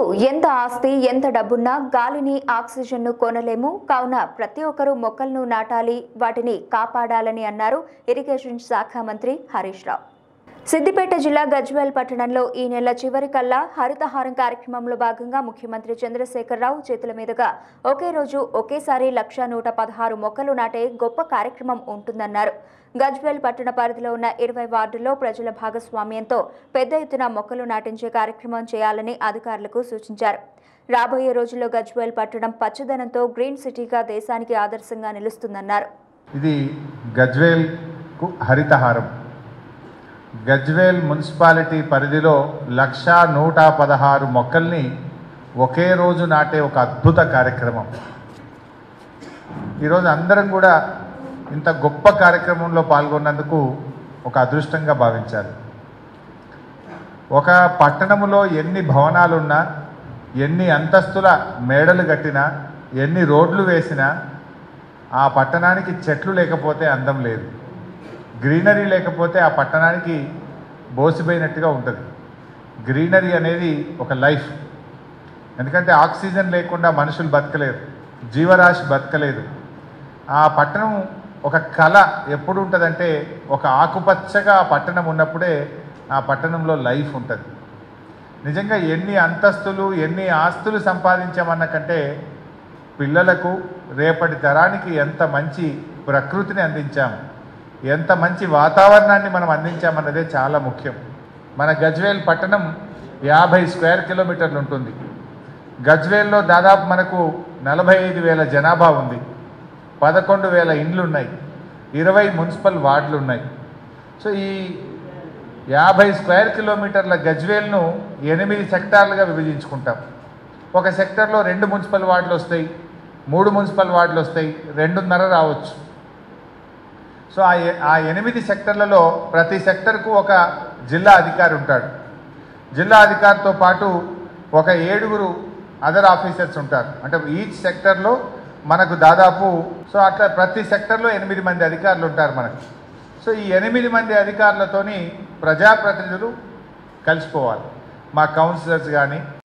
ఎంత ఆస్తి ఎంత డబ్బున్నా గాలిని ఆక్సిజన్ను కొనలేము కావున ప్రతి ఒక్కరూ మొక్కలను నాటాలి వాటిని కాపాడాలని అన్నారు ఇరిగేషన్ శాఖ మంత్రి హరీష్ రావు సిద్దిపేట జిల్లా గజ్వేల్ పట్టణంలో ఈ నెల చివరి కల్లా హరితహారం కార్యక్రమంలో భాగంగా ముఖ్యమంత్రి చంద్రశేఖరరావు చేతుల మీదుగా ఒకే రోజు ఒకేసారి లక్ష నూట పదహారు మొక్కలు నాటే గొప్ప కార్యక్రమం ఉంటుందన్నారు గజ్వేల్ పట్టణ పరిధిలో ఉన్న ఇరవై వార్డుల్లో ప్రజల భాగస్వామ్యంతో పెద్ద ఎత్తున మొక్కలు నాటించే కార్యక్రమం చేయాలని అధికారులకు సూచించారు రాబోయే రోజుల్లో గజ్వేల్ పట్టణం పచ్చదనంతో గ్రీన్ సిటీగా దేశానికి ఆదర్శంగా నిలుస్తుందన్నారు ఇది గజ్వేల్కు హరితహారం గజ్వేల్ మున్సిపాలిటీ పరిధిలో లక్ష నూట పదహారు మొక్కల్ని ఒకే రోజు నాటే ఒక అద్భుత కార్యక్రమం ఈరోజు అందరం కూడా ఇంత గొప్ప కార్యక్రమంలో పాల్గొన్నందుకు ఒక అదృష్టంగా భావించాలి ఒక పట్టణములో ఎన్ని భవనాలున్నా ఎన్ని అంతస్తుల మేడలు కట్టినా ఎన్ని రోడ్లు వేసినా ఆ పట్టణానికి చెట్లు లేకపోతే అందం లేదు గ్రీనరీ లేకపోతే ఆ పట్టణానికి బోసిపోయినట్టుగా ఉంటుంది గ్రీనరీ అనేది ఒక లైఫ్ ఎందుకంటే ఆక్సిజన్ లేకుండా మనుషులు బతకలేరు జీవరాశి బతకలేదు ఆ పట్టణం ఒక కళ ఎప్పుడు ఉంటుందంటే ఒక ఆకుపచ్చగా ఆ పట్టణం ఉన్నప్పుడే ఆ పట్టణంలో లైఫ్ ఉంటుంది నిజంగా ఎన్ని అంతస్తులు ఎన్ని ఆస్తులు సంపాదించామన్న కంటే పిల్లలకు రేపటి తరానికి ఎంత మంచి ప్రకృతిని అందించాం ఎంత మంచి వాతావరణాన్ని మనం అందించామన్నదే చాలా ముఖ్యం మన గజ్వేల్ పట్టణం యాభై స్క్వేర్ కిలోమీటర్లు ఉంటుంది గజ్వేల్లో దాదాపు మనకు నలభై ఐదు వేల జనాభా ఉంది పదకొండు వేల ఇండ్లు ఉన్నాయి ఇరవై మున్సిపల్ వార్డులు ఉన్నాయి సో ఈ యాభై స్క్వేర్ కిలోమీటర్ల గజ్వేల్ను ఎనిమిది సెక్టార్లుగా విభజించుకుంటాం ఒక సెక్టర్లో రెండు మున్సిపల్ వార్డులు వస్తాయి మూడు మున్సిపల్ వార్డులు వస్తాయి రెండున్నర రావచ్చు సో ఆ ఎ- ఆ ఎనిమిది సెక్టర్లలో ప్రతి సెక్టర్కు ఒక జిల్లా అధికారి ఉంటాడు జిల్లా అధికారితో పాటు ఒక ఏడుగురు అదర్ ఆఫీసర్స్ ఉంటారు అంటే ఈచ్ సెక్టర్లో మనకు దాదాపు సో అట్లా ప్రతి సెక్టర్లో ఎనిమిది మంది అధికారులు ఉంటారు మనకు సో ఈ ఎనిమిది మంది అధికారులతోని ప్రజాప్రతినిధులు కలిసిపోవాలి మా కౌన్సిలర్స్ కానీ